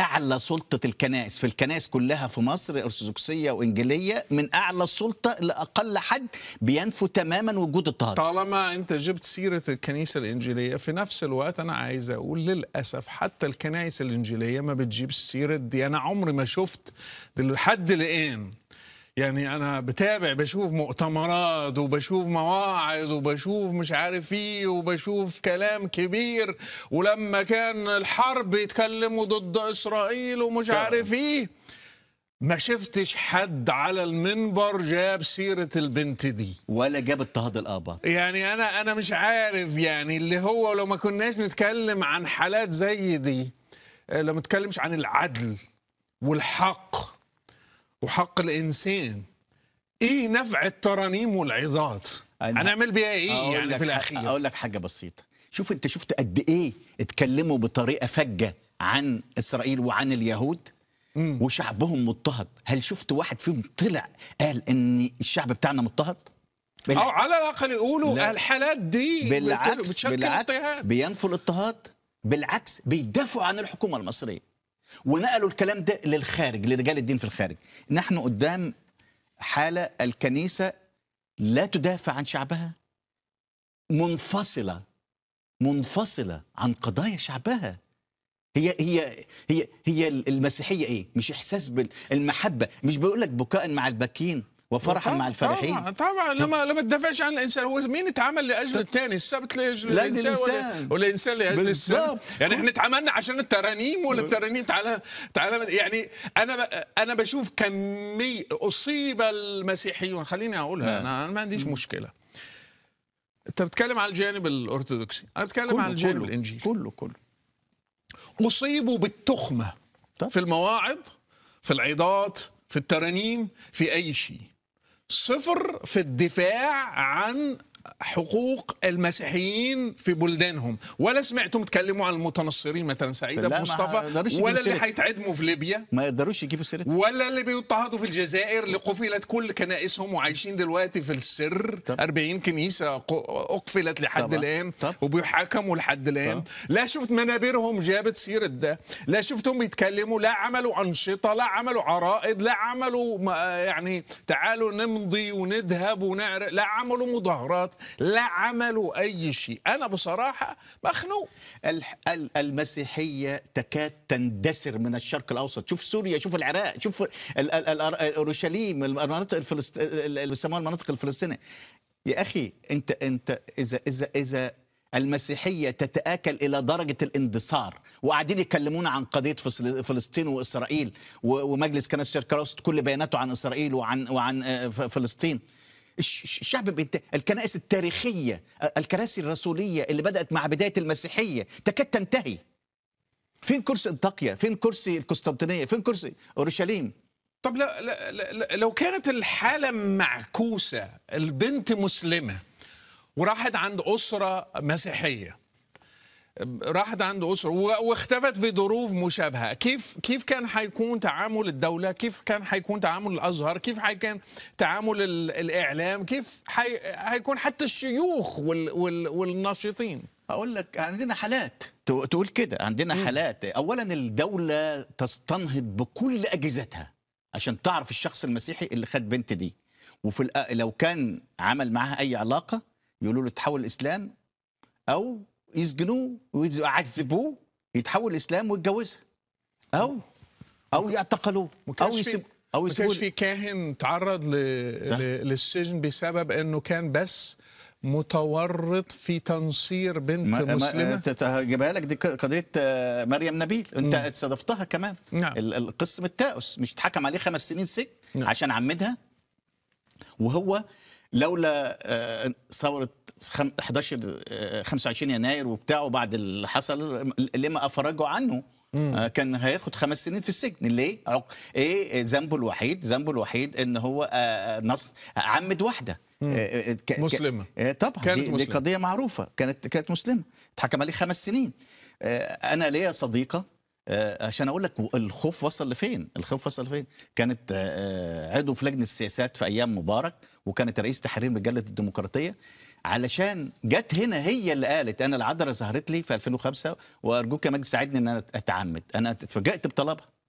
اعلى سلطه الكنائس في الكنائس كلها في مصر ارثوذكسيه وانجيليه من اعلى السلطه لاقل حد بينفوا تماما وجود اضطهاد طالما انت جبت سيره الكنيسه الانجيليه في نفس الوقت انا عايز اقول للاسف حتى الكنائس الانجيليه ما بتجيب السيره دي انا عمري ما شفت لحد الان يعني انا بتابع بشوف مؤتمرات وبشوف مواعظ وبشوف مش عارف ايه وبشوف كلام كبير ولما كان الحرب يتكلموا ضد اسرائيل ومش طبعاً. عارف ايه ما شفتش حد على المنبر جاب سيره البنت دي ولا جاب اضطهاد الاباء يعني انا انا مش عارف يعني اللي هو لو ما كناش نتكلم عن حالات زي دي آه، لو ما نتكلمش عن العدل والحق وحق الانسان ايه نفع الترانيم والعظات أنا- هنعمل بيها ايه أقول يعني لك في ح- الاخير اقول لك حاجه بسيطه شوف انت شفت قد ايه اتكلموا بطريقه فجه عن اسرائيل وعن اليهود وشعبهم مضطهد هل شفت واحد فيهم طلع قال ان الشعب بتاعنا مضطهد او على الاقل يقولوا لا. الحالات دي بت- بالعكس بتشكل بالعكس اضطهاد بينفوا الاضطهاد بالعكس بيدافعوا عن الحكومه المصريه ونقلوا الكلام ده للخارج لرجال الدين في الخارج نحن قدام حاله الكنيسه لا تدافع عن شعبها منفصله منفصله عن قضايا شعبها هي هي هي هي المسيحيه ايه مش احساس بالمحبه مش بيقول لك بكاء مع الباكين وفرحا مع الفرحين طبعا طبعا لما لما تدافعش عن الانسان هو مين اتعمل لاجل الثاني السبت لاجل لا، الانسان للإنسان. ولا, ولا الانسان لاجل السبت بالظبط. يعني احنا اتعاملنا عشان الترانيم ولا الترانيم تعالى تعالى يعني انا ب... انا بشوف كمية اصيب المسيحيون خليني اقولها انا أنا ما عنديش مشكله انت بتتكلم على الجانب الارثوذكسي انا بتكلم على الجانب الانجيلي كله كله اصيبوا بالتخمه طب. في المواعظ في العظات في الترانيم في اي شيء صفر في الدفاع عن حقوق المسيحيين في بلدانهم ولا سمعتم تكلموا عن المتنصرين مثلا سعيد لا، ابو ما مصطفى يقدروش يجيبوا ولا اللي سيرة. هيتعدموا في ليبيا ما يقدروش يجيبوا سيرتها ولا اللي بيضطهدوا في الجزائر اللي قفلت كل كنائسهم وعايشين دلوقتي في السر طب. 40 كنيسة ق- أقفلت لحد طبعا. الآن طب. وبيحاكموا لحد الآن طب. لا شفت منابرهم جابت سيرة ده لا شفتهم يتكلموا لا عملوا أنشطة لا عملوا عرائض لا عملوا م- يعني تعالوا نمضي ونذهب ونعرق لا عملوا مظاهرات لا عملوا أي شيء أنا بصراحة مخنوق الح- ال- المسيحية تكاد تندثر من الشرق الأوسط شوف سوريا شوف العراق شوف ال- ال- ال- أورشليم المناطق الفلسط... اللي بيسموها المناطق الفلسطينية يا أخي أنت أنت إذا إذا إذا المسيحية تتآكل إلى درجة الاندثار وقاعدين يكلمونا عن قضية فصل- فلسطين وإسرائيل و- ومجلس كنائس الشرق الأوسط كل بياناته عن إسرائيل وعن وعن آه، ف- فلسطين الش- الش- الشعب بيت... الكنائس التاريخية الكراسي الرسولية اللي بدأت مع بداية المسيحية تكاد تنتهي فين كرسي انطاكيا فين كرسي القسطنطينية فين كرسي أورشليم طب لا لا لا لو كانت الحالة معكوسة البنت مسلمة وراحت عند أسرة مسيحية راحت عند أسرة و- واختفت في ظروف مشابهة كيف كيف كان حيكون تعامل الدولة كيف كان حيكون تعامل الأزهر كيف حيكون تعامل ال- الإعلام كيف حي حيكون حتى الشيوخ وال وال والناشطين أقول لك عندنا حالات تو- تقول كده عندنا حالات أولا الدولة تستنهض بكل أجهزتها عشان تعرف الشخص المسيحي اللي خد بنت دي وفي الأ- لو كان عمل معاها أي علاقة يقولوا له تحول الإسلام أو يسجنوه ويعذبوه يتحول الإسلام ويتجوزها أو أو يعتقلوه ما أو كانش في- يسيب أو ما يسيبوه كانش في كاهن تعرض ل... ل... للسجن بسبب انه كان بس متورط في تنصير بنت ما- ما- مسلمه ت- هجيبها لك دي ق- قضيه آه، مريم نبيل انت استضفتها كمان نعم. ال- القس التاؤس مش اتحكم عليه خمس سنين سجن نعم. عشان عمدها وهو لولا آه، ثوره خم- 11 آه، 25 يناير وبتاعه بعد اللي حصل لما افرجوا عنه آه، كان هياخد خمس سنين في السجن ليه؟ عق- ايه ذنبه الوحيد؟ ذنبه الوحيد ان هو آه، نص عمد واحده آه، آه، ك- ك- مسلمة. آه، طبعا كانت دي, دي مسلمة. قضيه معروفه كانت كانت مسلمه اتحكم عليه خمس سنين آه، انا ليا صديقه آه، عشان اقول لك الخوف وصل لفين الخوف وصل لفين كانت آه، عضو في لجنه السياسات في ايام مبارك وكانت رئيس تحرير مجله الديمقراطيه علشان جت هنا هي اللي قالت انا العذراء ظهرت لي في 2005 وارجوك يا مجد ساعدني ان انا اتعمد انا اتفاجئت بطلبها